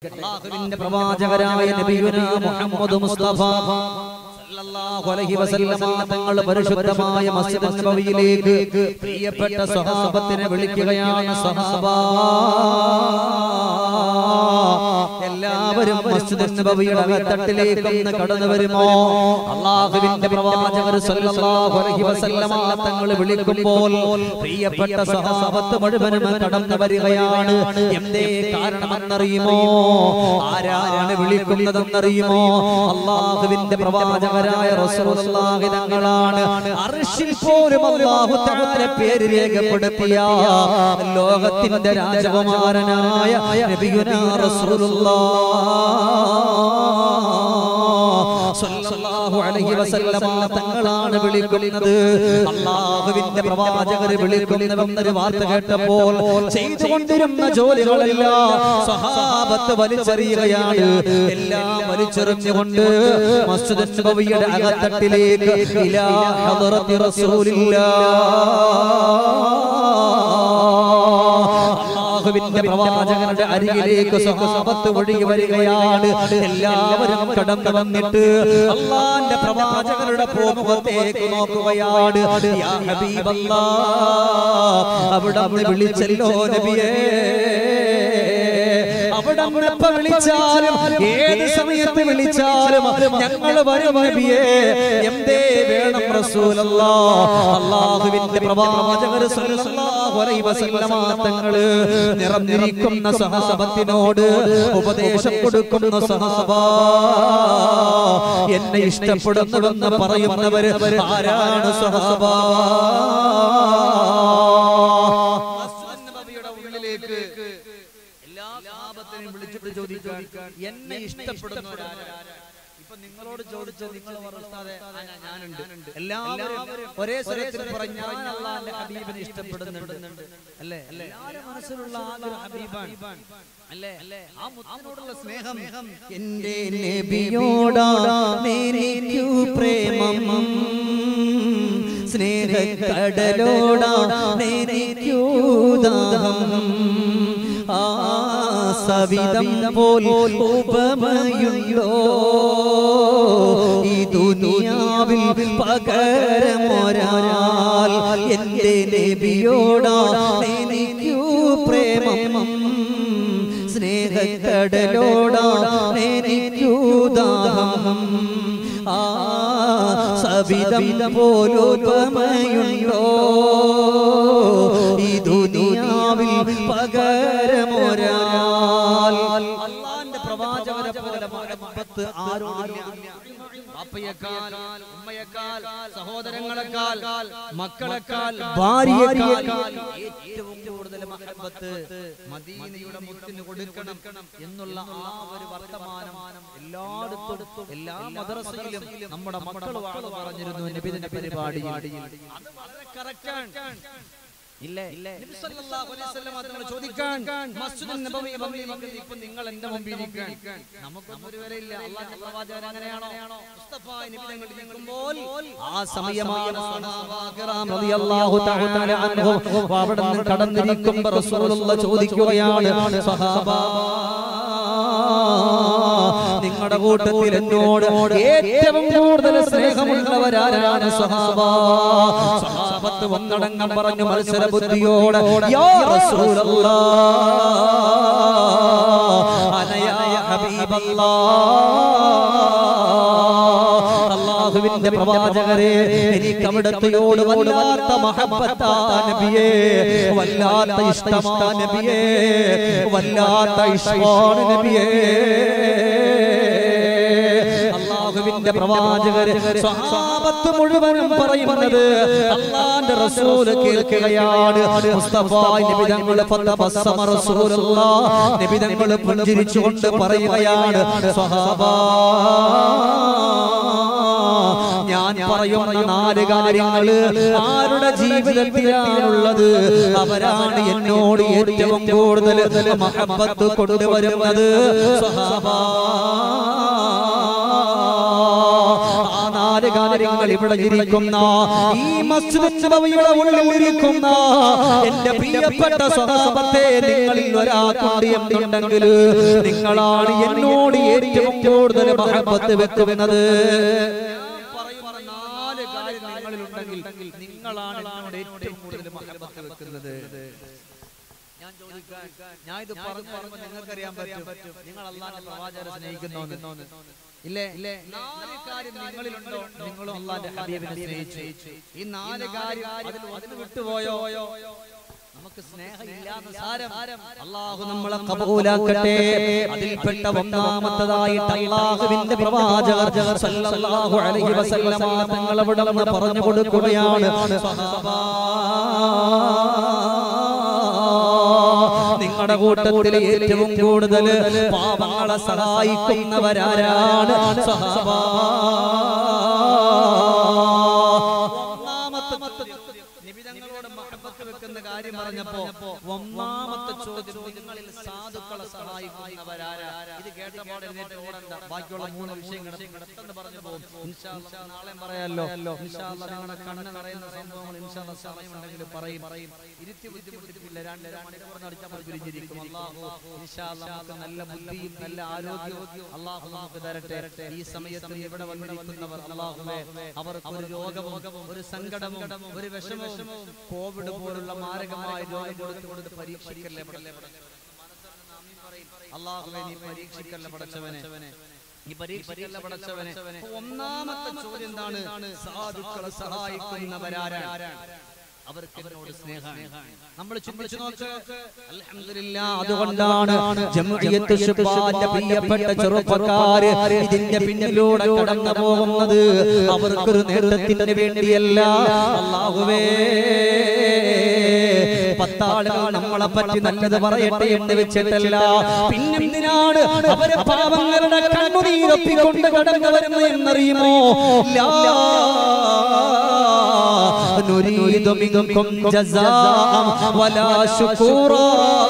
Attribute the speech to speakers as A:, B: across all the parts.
A: അള്ളാഹുവിന്റെ പ്രവാചകരായ നബിയുനാ മുഹമ്മദ് മുസ്തഫ സല്ലല്ലാഹു അലൈഹി വസല്ലമ തങ്ങൾ പരിശുദ്ധമായ മസ്ജിദ് നബവിയിലേക്ക് പ്രിയപ്പെട്ട സ്വഹാബത്തിനെ വിളിക്കുകയാണ് സ്വഹാബ എല്ലാവരും മസ്ജിദ് നബവിയുടെ അകത്തട്ടിലേക്ക് ഒന്ന് കടന്നു വരുമോ അള്ളാഹുവിന്റെ പ്രവാചകർ സല്ലല്ലാഹു അലൈഹി വസല്ലമ തങ്ങൾ വിളിക്കുമ്പോൾ പ്രിയപ്പെട്ട സ്വഹാബത്ത് മുഴുവനും കടന്നു വരികയാണ് എന്തേ കാരണമെന്നറിയുമോ ആരാണ് വിളിക്കുന്നതെന്നറിയുമോ അള്ളാഹുവിന്റെ പ്രവാചകരായ റസൂലുള്ളാഹി തങ്ങളാണ് അർശിൽ പോലും അല്ലാഹു തആല പേര് രേഖപ്പെടുത്തിയ ലോകത്തിന്റെ രാജകുമാരനായ നബിയുനാ റസൂലുള്ളാഹ് സ്വല്ലല്ലാഹു അലൈഹി വസല്ലമ തങ്ങളാണ് വിളിക്കുന്നത് അള്ളാഹുവിന്റെ പ്രവാചകർ വിളിക്കുന്നതെന്നൊരു വാർത്ത കേട്ടപ്പോൾ ചെയ്തുകൊണ്ടിരുന്ന ജോലികളെല്ലാം സഹാബത്ത് വലിച്ചെറിയുകയാണ് എല്ലാം വലിച്ചെറിഞ്ഞുകൊണ്ട് മസ്ജിദ് നബവിയുടെ അകത്തട്ടിലേക്ക് ഇലാ ഹദ്റത്തി റസൂലില്ലാഹ് അള്ളാഹുവിന്റെ പ്രവാചകരുടെ അരികിലേക്ക് സഹാബത്ത് ഒഴുകി വരികയാണ് എല്ലാവരും കടന്നു വന്നിട്ട് അള്ളാന്റെ പ്രവാചകരുടെ പോമുഖത്തേക്ക് നോക്കുകയാണ് യാ ഹബീബല്ലാ അവിടെ വിളിച്ചല്ലോ നബിയേ അവിടെ എപ്പ വിളിച്ചാലും ഏത് സമയത്ത് വിളിച്ചാലും ഞങ്ങൾ വരും നബിയേ എന്തേ വേണം റസൂലല്ലാ അള്ളാഹുവിന്റെ പ്രവാചകർ സല്ലല്ലാഹു അലൈഹി വസല്ലമ തങ്ങള് നിറഞ്ഞിരിക്കുന്ന സഹാബത്തിനോട് ഉപദേശം കൊടുക്കുന്ന സഹാബ എന്നെ ഇഷ്ടപ്പെടുന്നുവെന്ന് പറയുന്നവര് ആരാണ് സഹാബ ഉള്ളിലേക്ക് എല്ലാ സഹാബത്തിനെയും വിളിച്ചിട്ട് ചോദിക്കാൻ എന്നെ ഇഷ്ടപ്പെടുന്നവരാരാ ഇപ്പൊ നിങ്ങളോട് ചോദിച്ച നിങ്ങൾ ഉസ്താദെ ഞാനുണ്ട് എല്ലാവരും ഒരേ സ്വരത്തിൽ പറഞ്ഞ ഞാൻ അള്ളാന്റെ ഹബീബിനെ ഇഷ്ടപ്പെടുന്നുണ്ട് അല്ലേ എല്ലാവരും മനസ്സിലുള്ള ആഗ്രഹം ഹബീബാണ് അല്ലേ ആ മുത്തിനോടുള്ള സ്നേഹം
B: എന്റെ നബിയോടാണെനിക്കു പ്രേമം സ്നേഹക്കടലോടാണെനിക്കു ദാഹം ആ സവിധം പോൽ ഉപമയുണ്ടോ ഈ ദുനിയാവിൽ പകരമൊരാൾ എന്റെ നബിയോടാണെനിക്കു പ്രേമം സ്നേഹക്കടലോടാണെനിക്കു ദാഹം ആ സവിധം പോലുപമയുണ്ടോ ഈ ദുനിയാവിൽ പകരമൊരാൾ
A: അള്ളാന്റെ പ്രവാചകരെ പോലെ മഹബത്ത് ആരോടില്ല ബാപ്പയേക്കാൾ ഉമ്മയേക്കാൾ സഹോദരങ്ങളെക്കാൾ മക്കളെക്കാൾ ഭാര്യയെക്കാൾ ഏറ്റവും കൂടുതൽ മഹബത്ത് മദീനയുടെ മുത്തിന് കൊടുക്കണം എന്നുള്ള ആ ഒരു വർത്തമാനം എല്ലായിടത്തും എല്ലാ മദ്രസയിലും നമ്മുടെ മക്കൾ വാണ് പറഞ്ഞിരുന്നു നബിദിന പരിപാടിയിൽ അത് വളരെ കറക്റ്റാണ് ഇല്ലേ നബി സല്ലല്ലാഹു അലൈഹി വസല്ലം തങ്ങൾ ചോദിക്കാൻ മസ്ജിദുൻ നബവി വന്നിരിക്കുന്നത് ഇപ്പൊ നിങ്ങൾ എന്റെ മുമ്പിൽ ഇരിക്കാൻ നമുക്കൊന്നും ഒരു വിലയില്ല അള്ളാഹുവിന്റെ പ്രവാചകൻ അങ്ങനെയാണോ മുസ്തഫ നബി തങ്ങൾ ഇരിക്കുമ്പോൾ ആ സമയമാണ് സ്വഹാബാക്കിറാം റളിയല്ലാഹു തആല അൻഹും അവിടെ നിന്ന് കടന്നിരിക്കുമ്പോൾ റസൂലുള്ള ചോദിക്കുകയാണ് സ്വഹാബാ നിങ്ങളുടെ കൂട്ടത്തിൽ എന്നോട് ഏറ്റവും കൂടുതൽ സ്നേഹമുള്ളവരാരാണ് സ്വഹാബ സ്വഹാബത്ത് ഒന്നടങ്കം പറഞ്ഞു മത്സര ബുദ്ധിയോട് യാ റസൂലല്ലാ അനയാ ഹബീബല്ലാ അള്ളാഹുവിന്റെ പ്രവാചകരെ എനിക്ക് അവിടത്തെയോട് വല്ലാത്ത മഹബത്താ നബിയേ വല്ലാത്ത ഇഷ്ടമാ നബിയേ വല്ലാത്ത ഇഷ്ടമാണ് നബിയേ അള്ളാഹുവിന്റെ പ്രവാചകര് സ്വഹാബത്ത് മുഴുവനും പറയുന്നത് അള്ളാന്റെ റസൂല് കേൾക്കുകയാണ് മുസ്തഫ നിബിതങ്ങൾ ഫത്തബസ്സമ റസൂലുള്ളാഹ് നിബിതങ്ങൾ പുഞ്ചിരിച്ചുകൊണ്ട് പറയുകയാണ് സ്വഹാബാ ഞാൻ പറയുന്ന നാല് കാര്യങ്ങള് ആരുടെ ജീവിതത്തിലാണുള്ളത് അവരാണ് എന്നോട് ഏറ്റവും കൂടുതൽ മഹബത്ത് കൊണ്ടുവരുന്നത് സ്വഹാബാ ആ നാല്
B: കാര്യങ്ങൾ ഇവിടെ ഇരിക്കുന്ന ഈ മസ്ജിദ് നബവിയുടെ ഉള്ളിൽ ഇരിക്കുന്ന എന്റെ പ്രിയപ്പെട്ട സ്വഭാവത്തെ നിങ്ങളിൽ ഒരാൾക്കുണ്ട് എന്നുണ്ടെങ്കിൽ നിങ്ങളാണ് എന്നോട് ഏറ്റവും കൂടുതൽ മഹബത്ത് വെക്കുന്നത്
A: പറയുന്ന നാല് കാര്യം നിങ്ങളിലുണ്ടെങ്കിൽ നിങ്ങളാണ് എന്നോട് ഏറ്റവും കൂടുതൽ മഹബത്ത് വെക്കുന്നത് ഞാൻ ചോദിക്കാൻ ഞാൻ ഇത് പറഞ്ഞു പറയുമ്പോൾ നിങ്ങൾക്കറിയാൻ പറ്റും നിങ്ങൾ അള്ളാന്റെ പ്രവാചകരെ സ്നേഹിക്കുന്നു ഇല്ലേ ഇല്ലേ നാല് കാര്യം നിങ്ങളിലുണ്ടോ നിങ്ങളും അള്ളാന്റെ ഹബീബിനെ സ്നേഹിച്ചു ഈ നാല് കാര്യം അതിൽ ഒന്ന് വിട്ടുപോയോ നമുക്ക് സ്നേഹമില്ലാന്ന് സാരം അള്ളാഹു നമ്മളെ
B: കബൂലാക്കട്ടെ അതിൽപ്പെട്ട ഒന്നാമത്തതായിട്ട് അള്ളാഹുവിന്റെ പ്രവാചകർ സല്ലല്ലാഹു അലൈഹി വസല്ലമ തങ്ങൾ അവിടെ നിന്ന് പറഞ്ഞു കൊടുക്കുകയാണ് സ്വഹാബാ. നിങ്ങളുടെ കൂട്ടത്തിൽ ഏറ്റവും കൂടുതൽ പാപങ്ങളെ സഹായിക്കുന്നവരാരാണ് സ്വഹാബാ.
A: ഒന്നാമത്തെ നിബിതങ്ങളോട് മഹബത്ത് വെക്കുന്ന കാര്യം പറഞ്ഞപ്പോ ഒന്നാമത്തെ ചോദ്യം നിങ്ങളിൽ സാധുക്കളെ സഹായിക്കുന്നവരാരാ ഇത് കേട്ടപ്പോൾ എഴുന്നേറ്റ് ഓടണ്ട ബാക്കിയുള്ള മൂന്ന് വിഷയങ്ങൾ പെട്ടെന്ന് പറഞ്ഞു പോകും ഇൻഷാ അല്ലാ നാളെ പറയാലോ ഇൻഷാ അല്ലാ നിങ്ങളുടെ കണ്ണ് നിറയുന്ന സംഭവങ്ങൾ ഇൻഷാ അല്ലാ സമയമുണ്ടെങ്കിൽ പറയും ഇരുത്തി ബുദ്ധിമുട്ടിപ്പില്ല രണ്ട് മണിക്കൂർ നടിച്ചാൽ നമ്മൾ പിരിഞ്ഞിരിക്കും അള്ളാഹു ഇൻഷാ അല്ലാ നമുക്ക് നല്ല ബുദ്ധിയും നല്ല ആരോഗ്യവും അള്ളാഹു നമുക്ക് തരട്ടെ ഈ സമയത്ത് ഇവിടെ വന്നിരിക്കുന്നവർ അള്ളാഹുവേ അവർക്ക് ഒരു രോഗവും ഒരു സങ്കടവും ഒരു വിഷമവും കോവിഡ് പോലുള്ള മാരകമായ രോഗം കൊടുത്ത് കൊടുത്ത് പരീക്ഷിക്കല്ലേ പടല്ലേ അള്ളാഹുവെ നീ പരീക്ഷിക്കല്ല പടച്ചവനെ നീ പരീക്ഷിക്കല്ല പടച്ചവനെ ഒന്നാമത്തെ ചോദ്യം എന്താണ് സാധുക്കളെ സഹായിക്കുന്നവരാരാണ് അവർക്ക് എന്നോട് സ്നേഹമാണ് നമ്മൾ ചിന്തിച്ചു നോക്ക് അൽഹംദുലില്ലാ
B: അതുകൊണ്ടാണ് ജംഇയ്യത്ത് ശുബാന്റെ പ്രിയപ്പെട്ട ചെറുപ്പക്കാര് ഇതിന്റെ പിന്നിലൂടെ കടന്നു പോകുന്നത് അവർക്കൊരു നേതൃത്വത്തിന് വേണ്ടിയല്ല അള്ളാഹുവേ പത്താളുകൾ നമ്മളെ പറ്റി നല്ലത് പറയട്ടെ എന്ന് വെച്ചിട്ടല്ല പിന്നെന്തിനാണ് അവരെ പാവങ്ങളുടെ കണ്ണുനീരൊപ്പിക്കൊണ്ട് കടന്നു വരുന്നത് എന്നറിയുമോ ലാ نريد منكم جزاء ولا شكورا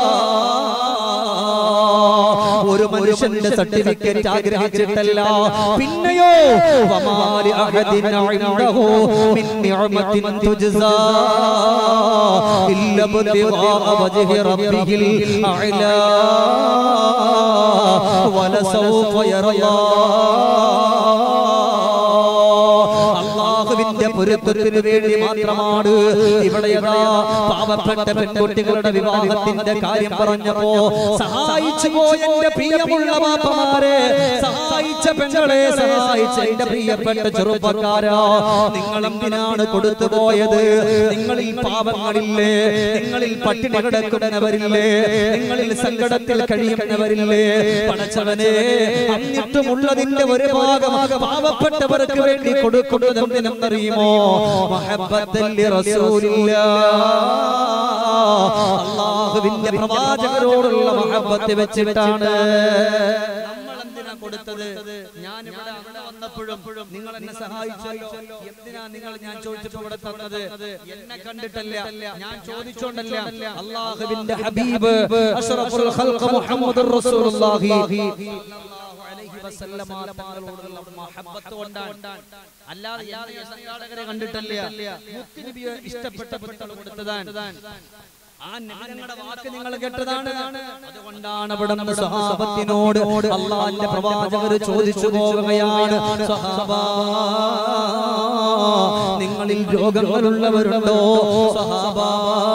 B: ഒരു മനുഷ്യന്റെ സർട്ടിഫിക്കറ്റ് ആഗ്രഹിച്ചിട്ടല്ല പിന്നെയോ വമാലി അഹദിൻ ഇൻദഹു മിൻ നിഅമത്തിൻ തുജ്സാ ഇല്ല ബിഗാ വജ്ഹി റബ്ബിഹിൽ അഅലാ വലസൗഫ യറല്ലാ അള്ളാഹുവിന്റെ പൊരുത്തത്തിന് വേണ്ടി മാത്രമാണ് ഇവിടെ യഥാ പാവപ്പെട്ട പെൺകുട്ടികളുടെ വിവാഹത്തിന്റെ കാര്യം പറഞ്ഞപ്പോ സഹായിച്ചു പോയ എന്റെ പ്രിയമുള്ള പാപ്പമാരെ സഹായിച്ച പെങ്ങളെ സഹായിച്ച എന്റെ പ്രിയപ്പെട്ട ചെറുപ്പക്കാരാ നിങ്ങൾ എന്തിനാണ് കൊടുത്തു പോയത് നിങ്ങളിൽ പാപങ്ങളില്ലേ നിങ്ങളിൽ പട്ടിണി കിടക്കുന്നവരില്ലേ നിങ്ങളിൽ സങ്കടത്തിൽ കഴിയുന്നവരില്ലേ പടച്ചവനെ എന്നിട്ടുമുള്ളതിന്റെ ഒരു ഭാഗം പാവപ്പെട്ടവർക്ക് വേണ്ടി കൊടുക്കുന്നത് എന്തിനെന്നറിയുമോ മഹബത്തല്ലി റസൂലില്ല അള്ളാഹുവിന്റെ പ്രവാചകരോടുള്ള മഹബത്ത് വെച്ചിട്ടാണ്
A: നമ്മൾ എന്തിനാ കൊടുത്തത് ഞാൻ ഇവിടെ അവിടെ വന്നപ്പോഴും നിങ്ങൾ എന്നെ സഹായിച്ചല്ലോ എന്തിനാ നിങ്ങൾ ഞാൻ ചോദിച്ചപ്പോ ഇവിടെ തന്നത് എന്നെ കണ്ടിട്ടല്ല ഞാൻ ചോദിച്ചോണ്ടല്ല
B: അള്ളാഹുവിന്റെ ഹബീബ് അഷ്റഫുൽ ഖൽഖ് മുഹമ്മദുർ റസൂലുള്ളാഹി
A: വസല്ലമ തങ്ങളോടുള്ള മഹബ്ബത്ത് കൊണ്ടാണ് അല്ലാതെ യാതൊരു സംഘാടകരെ കണ്ടിട്ടല്ല മുത്തുനബിയെ ഇഷ്ടപ്പെട്ടപ്പോൾ കൊടുത്തതാണ് ആ നബിതങ്ങളുടെ വാക്ക് നിങ്ങൾ കേട്ടതാണ്
B: അതുകൊണ്ടാണ് അവിടെ നിന്ന് സഹാബത്തിനോട് അള്ളാഹിന്റെ പ്രവാചകർ ചോദിച്ചു പോവുകയാണ് സഹാബാ നിങ്ങളിൽ രോഗങ്ങളുള്ളവരുണ്ടോ സഹാബാ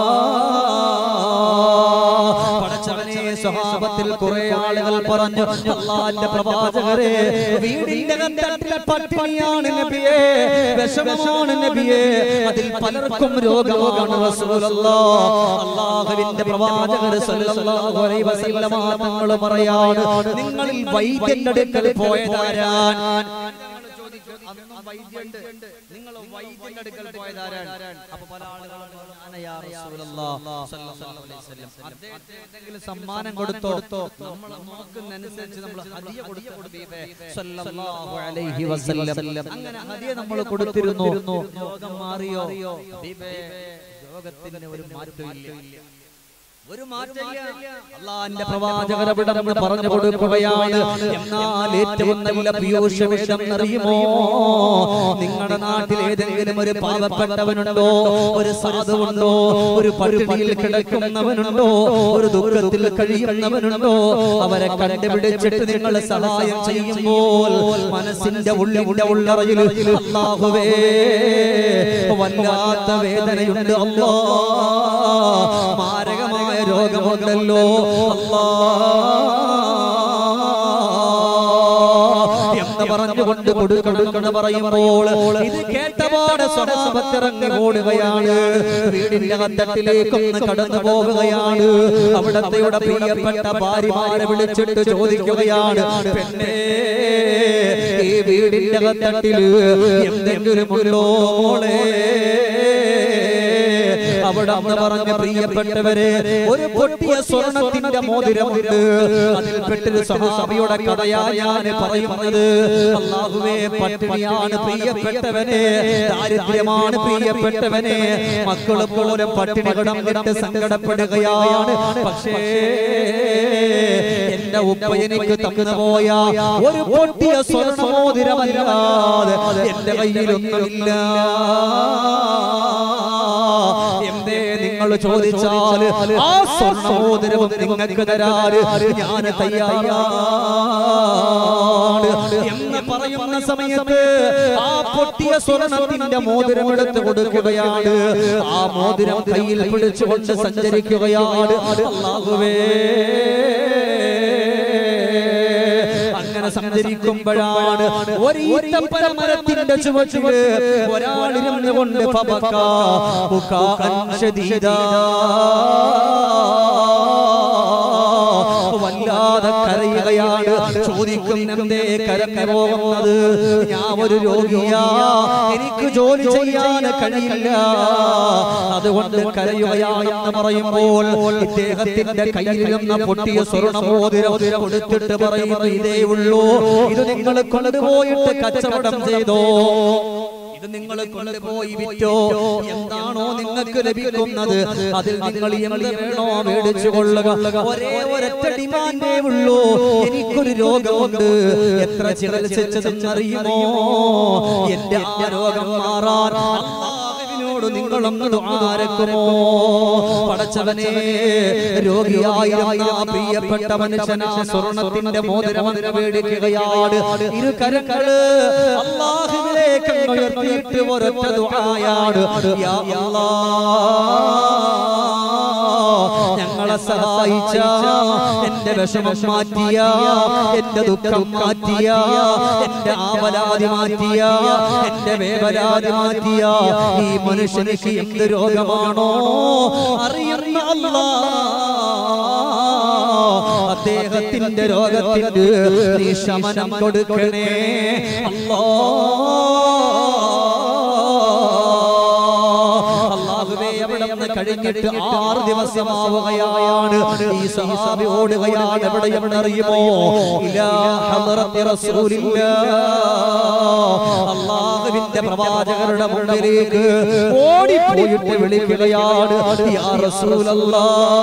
B: പടച്ചവനെ സ്വഭാവത്തിൽ കുറെ ആളുകൾ പറഞ്ഞു അള്ളാന്റെ പ്രവാചകരെ വീടിന്റെ തട്ടിൽ പട്ടിണിയാണ് നബിയെ വിഷമമാണ് നബിയെ അതിൽ പലർക്കും രോഗമാണ് റസൂലല്ലാ അള്ളാഹുവിന്റെ പ്രവാചകർ സല്ലല്ലാഹു അലൈഹി വസല്ലമ തങ്ങൾ പറയാണ് നിങ്ങളിൽ വൈദ്യന്റെ അടുക്കൽ പോയതാരാൻ
A: ഞങ്ങൾ ചോദിക്കും അന്നും വൈദ്യുണ്ട് നിങ്ങൾ വൈദ്യന്റെ അടുക്കൽ പോയതാരാണ് അപ്പൊ പല ആളുകളും പറഞ്ഞു, "അന യാ റസൂലല്ലാഹ് സ്വല്ലല്ലാഹു അലൈഹി വസല്ലം." അദ്ദേഹത്തെ എന്തെങ്കിലും സമ്മാനം കൊടുത്തോ നമ്മൾ നോക്കുന്നതനുസരിച്ച് നമ്മൾ ഹദിയ കൊടുത്തു ഹബീബേ സ്വല്ലല്ലാഹു അലൈഹി വസല്ലം അങ്ങനെ ഹദിയ നമ്മൾ കൊടുത്തിരുന്നു രോഗം മാറിയോ ഹബീബേ രോഗത്തിന് ഒരു മാറ്റമില്ല ഒരു മാറ്റമില്ല
B: അള്ളാന്റെ പ്രവാചകർ അവിടെ നിന്ന് പറഞ്ഞു കൊടുക്കുകയാണ് എന്നാൽ ഏറ്റവും നല്ല പീയൂഷവേദം അറിയുമോ നിങ്ങളുടെ നാട്ടിൽ ഏതെങ്കിലും ഒരു പാവപ്പെട്ടവനുണ്ടോ ഒരു സാധുവുണ്ടോ ഒരു പട്ടിണിയിൽ കിടക്കുന്നവനുണ്ടോ ഒരു ദുഃഖത്തിൽ കഴിയുന്നവനുണ്ടോ അവരെ കണ്ടുപിടിച്ചിട്ട് നിങ്ങൾ സഹായം ചെയ്യുമ്പോൾ മനസ്സിന്റെ ഉള്ളിന്റെ ഉള്ളറയിൽ അള്ളാഹുവേ വല്ലാത്ത വേദനയുണ്ട് അല്ലാ മാരകമായ രോഗമുണ്ടല്ലോ അല്ലാ എന്ന് പറഞ്ഞുകൊണ്ട് കൊടുക്കണം പറയുമ്പോൾ ഇത് കേട്ടപാട് സ്വഭാവത്തിറങ്ങി ഓടുകയാണ് വീടിന്റെ അന്തത്തിലേക്കൊന്ന് കടന്നു പോവുകയാണ് അവിടത്തെയുടെ പ്രിയപ്പെട്ട ഭാര്യമാരെ വിളിച്ചിട്ട് ചോദിക്കുകയാണ് പെണ്ണേ ഈ വീടിന്റെ അകത്തട്ടില് എന്തെങ്കിലും ഉണ്ടോ മോളെ അവിടെ അന്ന് പറഞ്ഞ പ്രിയപ്പെട്ടവരെ ഒരു പൊട്ടിയ സ്വർണത്തിന്റെ മോതിരമുണ്ട് അതിൽപ്പെട്ടൊരു സഹാബിയുടെ കഥയാ ഞാൻ പറയുന്നത് അള്ളാഹുവേ പട്ടിണിയാണ് പ്രിയപ്പെട്ടവനെ ദാരിദ്ര്യമാണ് പ്രിയപ്പെട്ടവനെ മക്കൾ പോലും പട്ടിണി കിടന്നിട്ട് സങ്കടപ്പെടുകയാണ് പക്ഷേ എന്റെ ഉപ്പ എനിക്ക് തന്നു പോയ ഒരു പൊട്ടിയ സ്വർണമോതിരമല്ലാതെ എന്റെ കയ്യിലൊന്നുമില്ല എന്തേ നിങ്ങൾ ചോദിച്ചാൽ ആ സ്വർണമോതിരവും നിങ്ങൾക്ക് തരാറ് ഞാൻ തയ്യാറാണ് എന്ന് പറയുന്ന സമയത്ത് ആ പൊട്ടിയ സ്വർണത്തിന്റെ മോതിരം എടുത്ത് കൊടുക്കുകയാണ് ആ മോതിരം കയ്യിൽ പിടിച്ചുകൊണ്ട് സഞ്ചരിക്കുകയാണ് അല്ലാഹുവേ അങ്ങനെ സഞ്ചരിക്കുമ്പോഴാണ് ഒരു ഈത്തപ്പന മരത്തിന്റെ ചുവട്ടില് ഒരാളിരുന്ന് കൊണ്ട് ഫബക്ക ബുകാഅൻ ശദീദാ. വല്ലാതെ കരയുകയാണ് ചോദിക്കുന്നെന്തേ കരഞ്ഞു പോകുന്നത് ഞാൻ ഒരു രോഗിയാ എനിക്ക് ജോലി ചെയ്യാൻ കഴിയില്ല അതുകൊണ്ട് കരയുകയാണെന്ന് പറയുമ്പോൾ ഇദ്ദേഹത്തിന്റെ കയ്യിലിരുന്ന പൊട്ടിയ സ്വർണമോതിരം കൊടുത്തിട്ട് പറയുന്നു ഇതേ ഉള്ളൂ ഇത് നിങ്ങൾ കൊണ്ടുപോയിട്ട് കച്ചവടം ചെയ്തോ ഇത് നിങ്ങൾ കൊണ്ടുപോയി വിറ്റോ എന്താണോ നിങ്ങൾക്ക് ലഭിക്കുന്നത് അതിൽ നിങ്ങൾ എന്ത് വേണോ മേടിച്ചു കൊള്ളുക ഒരേ ഒരൊറ്റ ഡിമാൻഡേ ഉള്ളൂ എനിക്കൊരു രോഗമുണ്ട് എത്ര ചികിത്സിച്ചതെന്നറിയുമോ എന്റെ ആ രോഗം മാറാൻ അള്ളാഹുവിനോട് നിങ്ങളൊന്ന് ദുആരക്കുമോ പടച്ചവനെ രോഗിയായിരുന്ന ആ പ്രിയപ്പെട്ട മനുഷ്യനാ സ്വർണത്തിന്റെ മോതിരം അവന് മേടിക്കുകയാണ് ഇരു കരങ്ങള് അള്ളാഹുവിലേക്ക് അങ്ങ് ഉയർത്തിയിട്ട് ഒരൊറ്റ ദുആയാണ് യാ അല്ലാഹ് ഞങ്ങളെ സഹായിച്ച എന്റെ വിഷമം മാറ്റിയ എന്റെ ദുഃഖം മാറ്റിയ എന്റെ ആവലാതി മാറ്റിയ എന്റെ വേവലാതി മാറ്റിയ ഈ മനുഷ്യനിക്ക് എന്ത് രോഗമാണോ അറിയുന്ന അല്ലാ അദ്ദേഹത്തിന്റെ രോഗത്തിന് നീ ശമനം കൊടുക്കണേ അല്ലാ അള്ളാഹുവേ അവിടെ നിന്ന് കഴിഞ്ഞിട്ട് ആറ് ദിവസമാവുകയാണ് ഈ സഹാബി ഓടുകയാണ് എവിടെ എവിടെ അറിയുമോ ഇലാ ഹദ്റത്തി റസൂലില്ലാ അള്ളാഹുവിന്റെ പ്രവാചകരുടെ മുമ്പിലേക്ക് ഓടിപ്പോയിട്ട് വിളിക്കുകയാണ് യാ റസൂലല്ലാ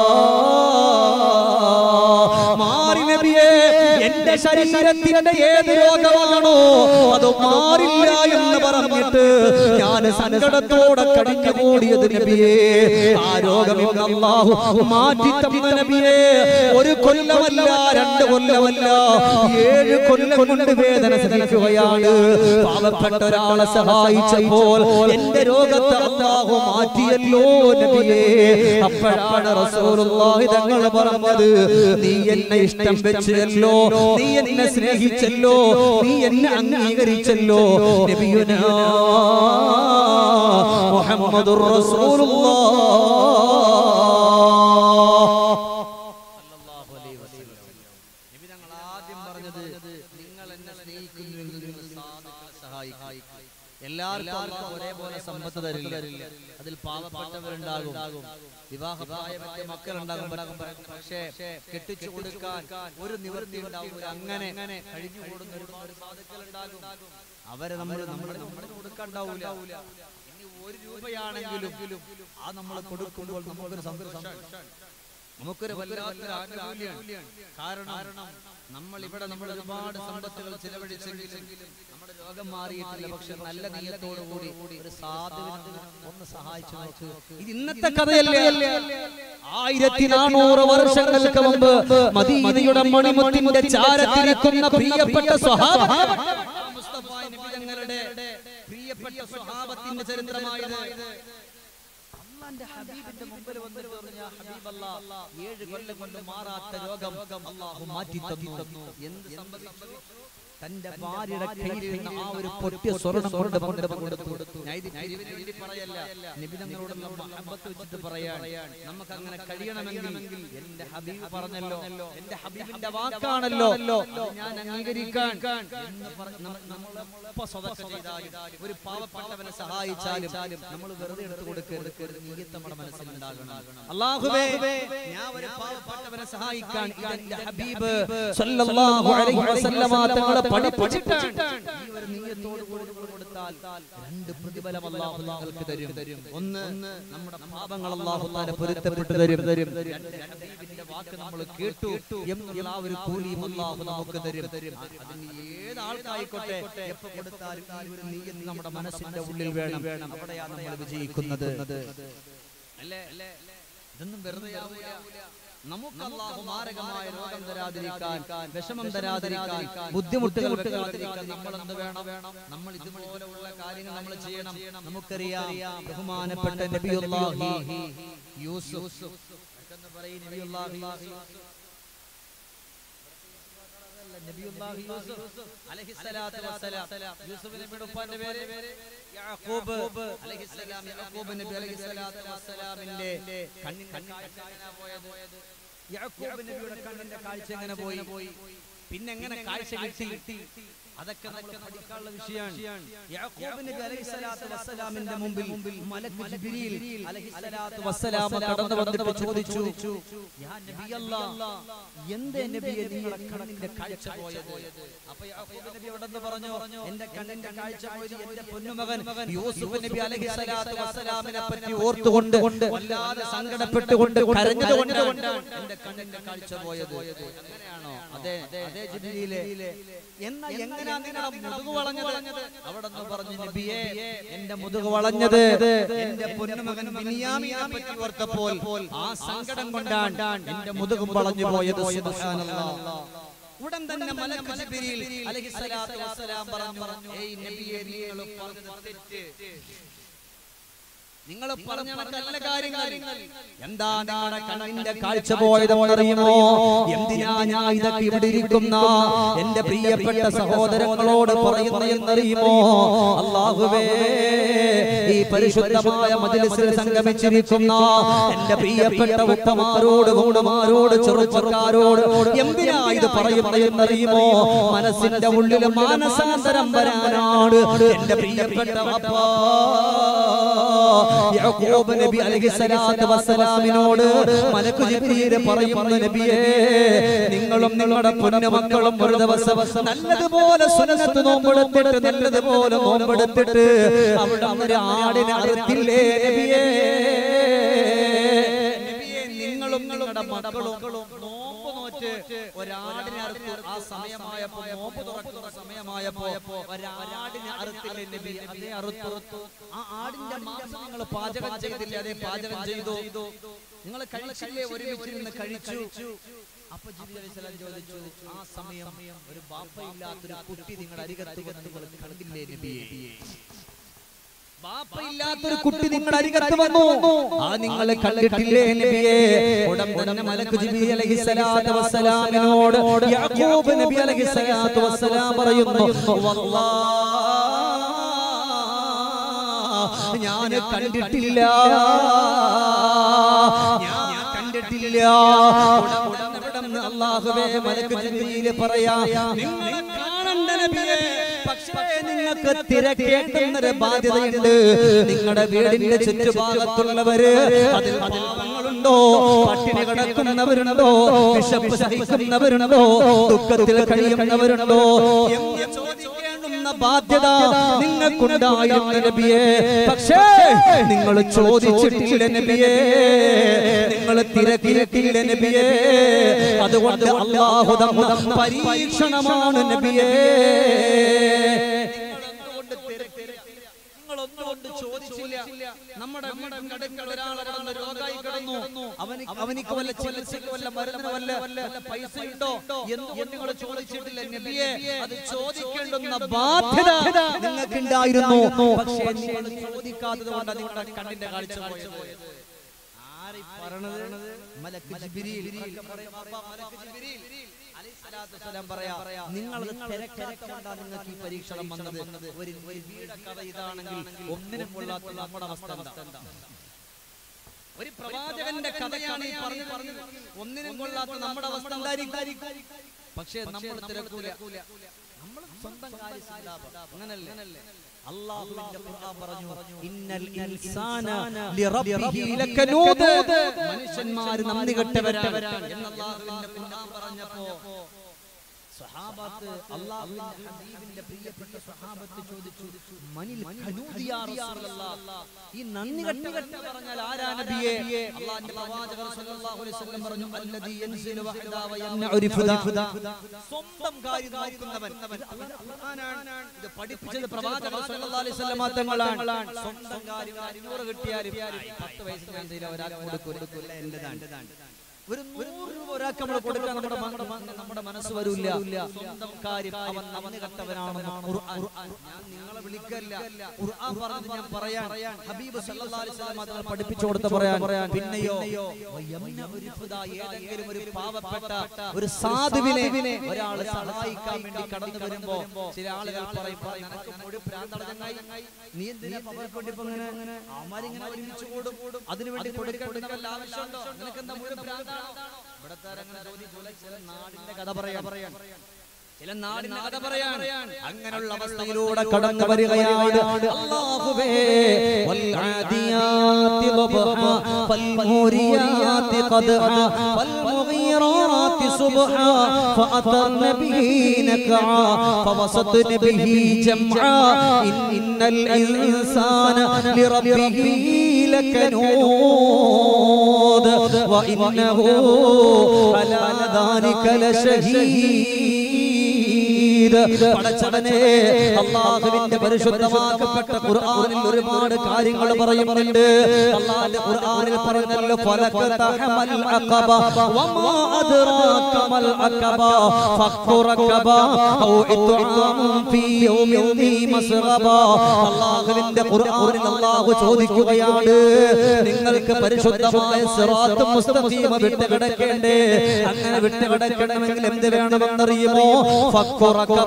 B: മാറി നബിയേ എന്റെ ശരീരത്തിന്റെ ഏത് രോഗമാണോ അത് മാറില്ല എന്ന് പറഞ്ഞിട്ട് ഞാൻ സങ്കടത്തോടെ കടിഞ്ഞു കൂടിയത് നബിയേ ആ രോഗം ഇന്ന് അല്ലാഹു മാറ്റി തന്ന നബിയേ ഒരു കൊല്ലമല്ല രണ്ട് കൊല്ലമല്ല ഏഴ് കൊല്ലം കൊണ്ട് വേദന സഹിക്കുകയാണ് പാവപ്പെട്ട ഒരാളെ സഹായിച്ചപ്പോൾ എന്റെ രോഗത്തെ അല്ലാഹു മാറ്റിയല്ലോ നബിയേ അപ്പോഴാണ് റസൂലുള്ളാഹി തങ്ങൾ പറഞ്ഞത് നീ എന്നെ ഇഷ്ടം വെച്ചല്ലോ നീ എന്നെ സ്നേഹിച്ചല്ലോ നീ എന്നെ അംഗീകരിച്ചല്ലോ നബിയുനാ മുഹമ്മദുർ റസൂലുള്ളാഹ്
A: നബി ഞങ്ങൾ ആദ്യം പറഞ്ഞത് നിങ്ങൾ എന്നെ സ്നേഹിക്കുന്നുവെങ്കിൽ നിങ്ങൾ സാധുക്കളെ സഹായിക്കുക എല്ലാവർക്കും അള്ളാഹു ഒരേപോലെ സമ്പത്ത് തരില്ല അതിൽ പാവപ്പെട്ടവരുണ്ടാകും വിവാഹപ്രായമെത്തിയ മക്കളുണ്ടാകും പക്ഷേ കെട്ടിച്ചു കൊടുക്കാൻ ഒരു നിവൃത്തി ഉണ്ടാവും അങ്ങനെ കഴിഞ്ഞു കൂടുന്ന ഒരുപാട് സാധുക്കളുണ്ടാകും അവരെ നമ്മൾ നമ്മൾ നമ്മൾ കൊടുക്കാണ്ടാവൂല ഇനി ഒരു രൂപയാണെങ്കിലും ആ നമ്മൾ കൊടുക്കുമ്പോൾ നമുക്കൊരു സന്തോഷം നമുക്കൊരു വല്ലാത്തൊരു ആനുകൂല്യമാണ് കാരണം നമ്മൾ ഇവിടെ നമ്മൾ ഒരുപാട് സമ്പത്തുകൾ ചിലവഴിച്ചെങ്കിലും നമ്മുടെ രോഗം മാറിയിട്ടില്ല പക്ഷെ നല്ല നീയത്തോടു കൂടി ഒരു സാധുവിനെ ഒന്ന് സഹായിച്ചു നോക്ക് ഇത് ഇന്നത്തെ കഥയല്ലേ
B: ആയിരത്തി നാനൂറ് വർഷങ്ങൾക്ക് മുമ്പ് മദീനയുടെ മണിമുത്തിന്റെ ചാരത്തിരിക്കുന്ന പ്രിയപ്പെട്ട സ്വഹാബ
A: മുസ്തഫ നബി തങ്ങളുടെ പ്രിയപ്പെട്ട സ്വഹാബത്തിന്റെ ചരിത്രമായത് അള്ളാന്റെ ഹബീബിന്റെ മുമ്പിൽ വന്നിട്ട് പറഞ്ഞ ഹബീബല്ലാ ഏഴ് കൊല്ലം കൊണ്ട് മാറാത്ത രോഗം അള്ളാഹു മാറ്റി തന്നു എന്ത് സംഭവിച്ചു
B: തന്റെ ഭാര്യയുടെ കയ്യിൽ നിന്ന് ആ ഒരു പൊട്ടിയ സ്വർണം കൊണ്ട് കൊണ്ട് കൊടുത്തു
A: ഞാൻ ഇത് പിരിവിന് വേണ്ടി പറയല്ല നിബിതങ്ങളോടുള്ള മഹബത്ത് വെച്ചിട്ട് പറയാണ് നമുക്ക് അങ്ങനെ കഴിയണമെങ്കിൽ എന്റെ ഹബീബ് പറഞ്ഞല്ലോ എന്റെ ഹബീബിന്റെ വാക്കാണല്ലോ അത് ഞാൻ അംഗീകരിക്കാൻ എന്ന് പറഞ്ഞ് നമ്മ- നമ്മളെപ്പോ സ്വതക്ക ചെയ്താലും ഒരു പാവപ്പെട്ടവനെ സഹായിച്ചാലും നമ്മൾ വെറുതെ എടുത്തു കൊടുക്കരുത് ഒരു നീയത്ത് നമ്മുടെ മനസ്സിൽ ഉണ്ടാകണം അള്ളാഹുവേ ഞാൻ ഒരു പാവപ്പെട്ടവനെ സഹായിക്കാൻ ഇതെന്റെ ഹബീബ്
B: സല്ലല്ലാഹു അലൈഹി വസല്ലമ തങ്ങളെ പഠിപ്പിച്ചിട്ടാണ്
A: ഈ ഒരു നീയത്തോട് കൂടി നമ്മൾ കൊടുത്താൽ രണ്ട് പ്രതിഫലം അല്ലാഹു നിങ്ങൾക്ക് തരും ഒന്ന് നമ്മുടെ പാപങ്ങൾ അല്ലാഹു താല പൊരുത്തപ്പെട്ട് തരും തരും രണ്ട് ഹബീബിന്റെ വാക്ക് നമ്മൾ കേട്ടു എന്നുള്ള ആ ഒരു കൂലിയും അല്ലാഹു നമുക്ക് തരും അതിന് ഏത് ആൾക്കായിക്കോട്ടെ എപ്പോ കൊടുത്താലും ഈ ഒരു നീയത്ത് നമ്മുടെ മനസ്സിന്റെ ഉള്ളിൽ വേണം അവിടെയാണ് നമ്മൾ വിജയിക്കുന്നത് അല്ലേ ഇതൊന്നും വെറുതെ ആവൂല നമുക്ക് അല്ലാഹു മാരകമായ രോഗം തരാതിരിക്കാൻ വിഷമം തരാതിരിക്കാൻ ബുദ്ധിമുട്ടുകൾ വെക്കാതിരിക്കാൻ നമ്മൾ എന്ത് വേണം നമ്മൾ ഇതുപോലെയുള്ള കാര്യങ്ങൾ നമ്മൾ ചെയ്യണം നമുക്കറിയാം ബഹുമാനപ്പെട്ട നബിയുല്ലാഹി യൂസുഫ് എന്ന് പറയും നബിയുല്ലാഹി നബിയുല്ലാഹി യൂസുഫ് അലൈഹിസ്സലാത്തു വസ്സലാം യൂസുഫ് നബിയുടെ ഉപ്പാന്റെ പേര് യാക്കൂബ് അലൈഹിസ്സലാം യാക്കൂബ് നബി അലൈഹിസ്സലാത്തു വസ്സലാമിന്റെ കണ്ണിന്റെ കാഴ്ച എങ്ങനെയാ പോയത് യാക്കൂബ് നബിയുടെ കണ്ണിന്റെ കാഴ്ച എങ്ങനെ പോയി പിന്നെ എങ്ങനെ കാഴ്ച കിട്ടി അതൊക്കെ നമുക്ക് പഠിക്കാനുള്ള വിഷയമാണ് യാക്കൂബ് നബി അലൈഹിസ്സലാത്തു വസ്സലാമിന്റെ മുമ്പിൽ മലക്ക് ജിബ്രീൽ അലൈഹിസ്സലാത്തു വസ്സലാം കടന്നു വന്നിട്ട് ചോദിച്ചു യാ നബിയല്ലാ എന്തേ നബിയെ നിങ്ങളുടെ കണ്ണിന്റെ കാഴ്ച പോയത് അപ്പൊ യാക്കൂബ് നബി അവിടെ പറഞ്ഞു എന്റെ കണ്ണിന്റെ കാഴ്ച പോയത് എന്റെ പൊന്നുമകൻ യൂസുഫ് നബി അലൈഹിസ്സലാത്തു വസ്സലാമിനെ പറ്റി ഓർത്തുകൊണ്ട് വല്ലാതെ സങ്കടപ്പെട്ടുകൊണ്ട് കരഞ്ഞതുകൊണ്ട് എന്റെ കണ്ണിന്റെ കാഴ്ച പോയത് അങ്ങനെയാണോ അതെ അതെ ജിബ്രീലെ എന്നാ എങ്ങനെയാ നിങ്ങളുടെ മുതുകു വളഞ്ഞത് അവിടെ നിന്ന് പറഞ്ഞു നബിയെ എന്റെ മുതുകു വളഞ്ഞത് എന്റെ പൊന്നുമകൻ ബിനിയാമിനെ പറ്റി ഓർത്തപ്പോൾ ആ സങ്കടം കൊണ്ടാണ് എന്റെ മുതുകും വളഞ്ഞു പോയത് സുബ്ഹാനല്ലാഹ് ഉടൻ തന്നെ മലക്ക് ജിബ്രീൽ അലൈഹിസ്സലാത്തു വസ്സലാം പറഞ്ഞു ഏയ് നബിയെ നിങ്ങൾ പറഞ്ഞത് തെറ്റ് നിങ്ങൾ പറഞ്ഞ നല്ല കാര്യങ്ങൾ
B: എന്താ നിങ്ങളുടെ കണ്ണിന്റെ കാഴ്ച പോയതെന്നറിയുമോ എന്തിനാ ഞാൻ ഇതൊക്കെ ഇവിടെ ഇരിക്കുന്ന എന്റെ പ്രിയപ്പെട്ട സഹോദരങ്ങളോട് പറയുന്നത് എന്നറിയുമോ അള്ളാഹുവേ ഈ പരിശുദ്ധമായ മജിലിസിൽ സംഗമിച്ചിരിക്കുന്ന എന്റെ പ്രിയപ്പെട്ട ഉപ്പമാരോട് ഗൗഡമാരോട് ചെറുപ്പക്കാരോട് എന്തിനാ ഇത് പറയുന്നത് എന്നറിയുമോ മനസ്സിന്റെ ഉള്ളിൽ മാനസാന്തരം വരാനാണ് എന്റെ പ്രിയപ്പെട്ട അപ്പാ യാക്കൂബ് നബി അലൈഹിസ്സലാത്തു വസ്സലാമിനോട് മലക്കു ജിബ്രീൽ പറയുന്നു നബിയേ നിങ്ങളും നിങ്ങളുടെ പൊന്നുമക്കളും ഒരു ദിവസം നല്ലതുപോലെ സുന്നത്ത് നോമ്പെടുത്തിട്ട് നല്ലതുപോലെ നോമ്പെടുത്തിട്ട് അവിടെ ഒരു ആടിനെ അറുത്തില്ലേ നബിയേ
A: നബിയെ നിങ്ങളും നിങ്ങളുടെ മക്കളും നോമ്പ് നോറ്റ് ഒരാടിനെ അറുത്തു ആ സമയമായപ്പോ നോമ്പ് തുറക്കുന്ന സമയമായപ്പോ ഒരാടിനെ അറുത്തില്ലേ നബി അതേ അറുത്തു ആ ആടിന്റെ മാംസം നിങ്ങൾ പാചകം ചെയ്തില്ലേ അതേ പാചകം ചെയ്തു നിങ്ങൾ കഴിച്ചില്ലേ ഒരുമിച്ചിരുന്ന് കഴിച്ചു അപ്പൊ ജിബ്രീൽ അലൈഹിസ്സലാം ചോദിച്ചു ആ സമയം ഒരു ബാപ്പയില്ലാത്തൊരു കുട്ടി നിങ്ങളുടെ അരികത്ത് വന്ന് നിങ്ങൾ കണ്ടില്ലേ നബിയെ
B: ബാപ്പയില്ലാത്തൊരു കുട്ടി നിങ്ങളുടെ അരികത്ത് വന്നു ആ നിങ്ങൾ കണ്ടിട്ടില്ലേ നബിയെ ഉടൻ തന്നെ മലക്ക് ജിബ്രീൽ അലൈഹിസ്സലാത്തു വസ്സലാമിനോട് യാക്കൂബ് നബി അലൈഹിസ്സലാത്തു വസ്സലാം പറയുന്നു വല്ലാ ഞാൻ കണ്ടിട്ടില്ല ഞാൻ കണ്ടിട്ടില്ല ഉടൻ ഉടൻ ഉടൻ അല്ലാഹുവേ മലക്ക് ജിബ്രീൽ പറയാ നിങ്ങളെ കാണണ്ട നബിയെ പക്ഷേ നിങ്ങൾക്ക് തിരക്കേണ്ടുന്നൊരു ബാധ്യതയുണ്ട് നിങ്ങളുടെ വീടിന്റെ ചുറ്റുഭാഗത്തുള്ളവര് അതിൽ പാവങ്ങളുണ്ടോ പട്ടിണി കിടക്കുന്നവരുണ്ടോ വിശപ്പ് സഹിക്കുന്നവരുണ്ടോ ദുഃഖത്തിൽ കഴിയുന്നവരുണ്ടോ എന്ന് ചോദിക്കേണ്ട കൊടുക്കേണ്ടുന്ന ബാധ്യത നിങ്ങൾക്കുണ്ടായിരുന്നു നബിയെ പക്ഷേ നിങ്ങൾ ചോദിച്ചിട്ടില്ല നബിയെ നിങ്ങൾ തിരക്കിയിട്ടില്ല നബിയെ അതുകൊണ്ട് അള്ളാഹു തന്ന പരീക്ഷണമാണ് നബിയെ
A: നിങ്ങളൊന്നുകൊണ്ട് ചോദിച്ചില്ല നമ്മുടെ വീടിന്റെ അടുക്കൽ ഒരാൾ കിടന്ന് രോഗമായി കിടന്നു അവന് അവനിക്ക് വല്ല ചികിത്സയ്ക്ക് വല്ല മരുന്നിന് വല്ല വല്ല പൈസ ഉണ്ടോ എന്തുകൊണ്ട് നിങ്ങൾ ചോദിച്ചിട്ടില്ല നബിയെ അത് ചോദിക്കേണ്ടുന്ന
B: ബാധ്യത നിങ്ങൾക്കുണ്ടായിരുന്നു
A: പക്ഷേ നിങ്ങൾ ചോദിക്കാത്തത് കൊണ്ട് നിങ്ങളുടെ കണ്ണിന്റെ കാഴ്ച പോയത് ആര് ഈ പറയണത് മലക്ക് ജിബ്രീൽ ഒക്കെ പറയും, "ബാബാ, മലക്ക് ജിബ്രീൽ അലൈഹിസ്സലാത്തു വസ്സലാം പറയാ നിങ്ങൾ തിരക്കിരക്കണ്ട നിങ്ങൾക്ക് ഈ പരീക്ഷണം വന്നത് ഒരു ഒരു വീട കഥ ഇതാണെങ്കിൽ ഒന്നിനും കൊള്ളാത്ത നമ്മുടെ അവസ്ഥ എന്താ? ഒരു പ്രവാചകന്റെ കഥയാണ് ഈ പറഞ്ഞു പറഞ്ഞത് ഒന്നിനും കൊള്ളാത്ത നമ്മുടെ അവസ്ഥ എന്തായിരിക്കും പക്ഷേ നമ്മൾ തിരക്കൂല നമ്മൾ സ്വന്തം കാര്യം അങ്ങനല്ലേ അള്ളാഹുവിന്റെ ഖുർആൻ പറഞ്ഞു ഇന്നൽ ഇൻസാന ലിറബ്ബിഹി ലകനൂദ് മനുഷ്യന്മാർ നന്ദി കെട്ടവരാണ് എന്ന് അള്ളാഹുവിന്റെ ഖുർആൻ പറഞ്ഞപ്പോ സ്വഹാബത്ത് അള്ളാഹുവിന്റെ ഹബീബിന്റെ പ്രിയപ്പെട്ട സ്വഹാബത്ത് ചോദിച്ചു മനിൽ ഖനൂദ് യാ റസൂലല്ലാഹ് ഈ നന്ദി കെട്ട കെട്ട പറഞ്ഞാൽ ആരാ നബിയെ അള്ളാഹുവിന്റെ പ്രവാചകർ സല്ലല്ലാഹു അലൈഹി വസല്ലം പറഞ്ഞു അല്ലദീ യൻസിലു വഹദാ വയംനഉ ഫുദാ സ്വന്തം കാര്യം നോക്കുന്നവൻ ഇത് അവന്റെ ഖുർആനാണ് ഇത് പഠിപ്പിച്ചത് പ്രവാചകർ സല്ലല്ലാഹു അലൈഹി വസല്ലം തങ്ങളാണ് സ്വന്തം കാര്യം അഞ്ഞൂറ് കിട്ടിയാലും പത്ത് വയസ്സ് ഞാൻ തരാം ഒരാൾക്ക് കൊടുക്കൂല എന്റേതാണ് ഒരു നൂറ് രൂപ ഒരാൾക്ക് നമ്മൾ കൊടുക്കാൻ നമ്മുടെ മ- മ- നമ്മുടെ മനസ്സ് വരില്ല സ്വന്തം കാര്യം അവൻ നന്ദി കെട്ടവനാണെന്ന് ഖുർആൻ ഞാൻ നിങ്ങളെ വിളിക്കല്ല ഖുർആൻ പറഞ്ഞത് ഞാൻ പറയാൻ ഹബീബ് സല്ലല്ലാഹു അലൈഹി വസല്ലം തങ്ങൾ പഠിപ്പിച്ചു കൊടുത്ത പറയാൻ പിന്നെയോ വയംന ഒരു ഫുദാ, ഏതെങ്കിലും ഒരു പാവപ്പെട്ട ഒരു സാധുവിനെ ഒരാൾ സഹായിക്കാൻ വേണ്ടി കടന്നു വരുമ്പോ ചില ആളുകൾ പറയും "പറ, നിനക്ക് മുഴു പ്രാന്തട ചങ്ങായി നീ എന്തിനാ അവർക്ക് വേണ്ടി ഇപ്പൊ ഇങ്ങനെ അവന്മാരിങ്ങനെ ഒരുമിച്ച് കൂടും അതിനുവേണ്ടി കൊടുക്കേണ്ട വല്ല ആവശ്യമുണ്ടോ നിനക്ക് എന്താ മുഴുവൻ പ്രാന്താണോ ഇവിടത്തെ അങ്ങനെ ചോദിക്കൂല ചില നാടിന്റെ കഥ പറയാൻ ചില നാടിന്റെ കഥ പറയാൻ അങ്ങനെയുള്ള അവസ്ഥയിലൂടെ
B: കടന്നു വരികയാണ് അല്ലാഹുവേ വൽആദിയാതി ളബ്ഹാ ഫൽമൂരിയാതി ഖദ്ഹാ ഫൽമുഗീറാതി സുബ്ഹാ ഫഅതർന ബിഹി നഖആ ഫവസത്ന ബിഹി ജംആ ഇന്നൽ ഇൻസാന ലിറബ്ബിഹി ലകനൂദ് വഇന്നഹു അലാ ذلك ലശഹീദ് പടച്ചവനെ അള്ളാഹുവിന്റെ പരിശുദ്ധമാക്കപ്പെട്ട ഖുർആനിൽ ഒരുപാട് കാര്യങ്ങൾ പറയുന്നുണ്ട് അള്ളാഹുവിന്റെ ഖുർആനിൽ പറഞ്ഞല്ലോ ഫലക തഹമൽ അഖബ വമാ അദ്റാക മൽ അഖബ ഫഖു റഖബ ഔ ഇത്ആമുൻ ഫീ യൗമിൻ ദീ മസ്റബ അള്ളാഹുവിന്റെ ഖുർആനിൽ അള്ളാഹു ചോദിക്കുകയാണ് നിങ്ങൾക്ക് പരിശുദ്ധമായ സിറാത്ത് മുസ്തഖീമ വിട്ട് കിടക്കേണ്ടേ അങ്ങനെ വിട്ട് കിടക്കണമെങ്കിൽ എന്ത് വേണമെന്നറിയുമോ ഫഖു റഖബ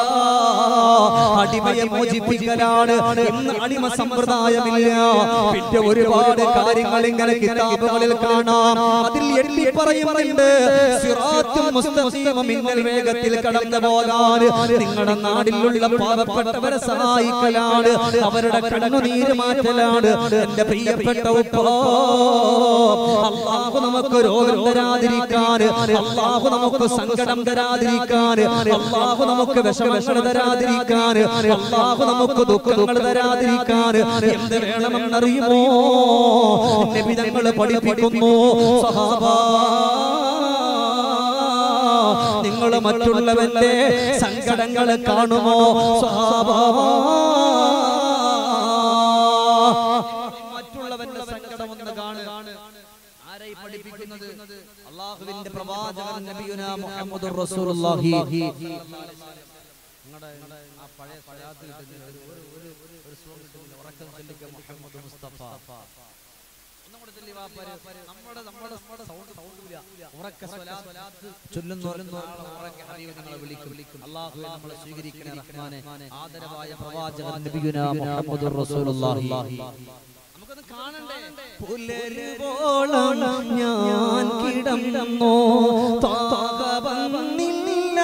B: അടിമയെ മോചിപ്പിക്കലാണ് ഇന്ന് അടിമ സമ്പ്രദായമില്ല പിന്നെ ഒരുപാട് കാര്യങ്ങൾ ഇങ്ങനെ കിതാബുകളിൽ കാണാം അതിൽ എണ്ണി പറയുന്നുണ്ട് സിറാത്തും മുസ്തഖീമും മിന്നൽ വേഗത്തിൽ കടന്നു പോകാൻ നിങ്ങളുടെ നാടിലുള്ള പാവപ്പെട്ടവരെ സഹായിക്കലാണ് അവരുടെ കണ്ണുനീര് മാറ്റലാണ് എന്റെ പ്രിയപ്പെട്ട ഉപ്പ അള്ളാഹു നമുക്ക് രോഗം തരാതിരിക്കാൻ അള്ളാഹു നമുക്ക് സങ്കടം തരാതിരിക്കാൻ അള്ളാഹു നമുക്ക് വിഷമങ്ങൾ തരാതിരിക്കാൻ അള്ളാഹു നമുക്ക് ദുഃഖങ്ങൾ തരാതിരിക്കാൻ എന്ത് വേണമെന്നറിയുമോ നിബിധങ്ങൾ പഠിപ്പിക്കുന്നു സഹാബാ നിങ്ങൾ മറ്റുള്ളവന്റെ സങ്കടങ്ങൾ കാണുമോ സഹാബാ
A: മറ്റുള്ളവന്റെ സങ്കടം ഒന്ന് കാണുക ആരായി പഠിപ്പിക്കുന്നത് അള്ളാഹുവിന്റെ പ്രവാചകൻ നബിയുന മുഹമ്മദ് റസൂലുള്ളാഹി നിങ്ങളുടെ ആ പഴയ സ്വലാത്ത് കിട്ടുന്നില്ല ഒരു ഒരു ഒരു ഒരു സോങ് കിട്ടുന്നില്ല ഉറക്കം ചൊല്ലിക്ക മുഹമ്മദ് മുസ്തഫ ഒന്നും കൂടെ ചൊല്ലി വാപ്പാര് നമ്മുടെ നമ്മുടെ നമ്മുടെ സൗണ്ട് സൗണ്ട് ഇല്ല ഉറക്ക സ്വലാത്ത് ചൊല്ലുന്നു ഉറക്ക ഹബീബ് നിങ്ങളെ വിളിക്കും വിളിക്കും അള്ളാഹു നമ്മളെ സ്വീകരിക്കണേ റഹ്മാനെ ആദരവായ പ്രവാചകൻ നബിയുന മുഹമ്മദ് റസൂലുള്ളാഹി നമുക്കൊന്ന് കാണണ്ടേ
B: പുലരുവോളം ഞാൻ കിടന്നോ താകവന്നില്ല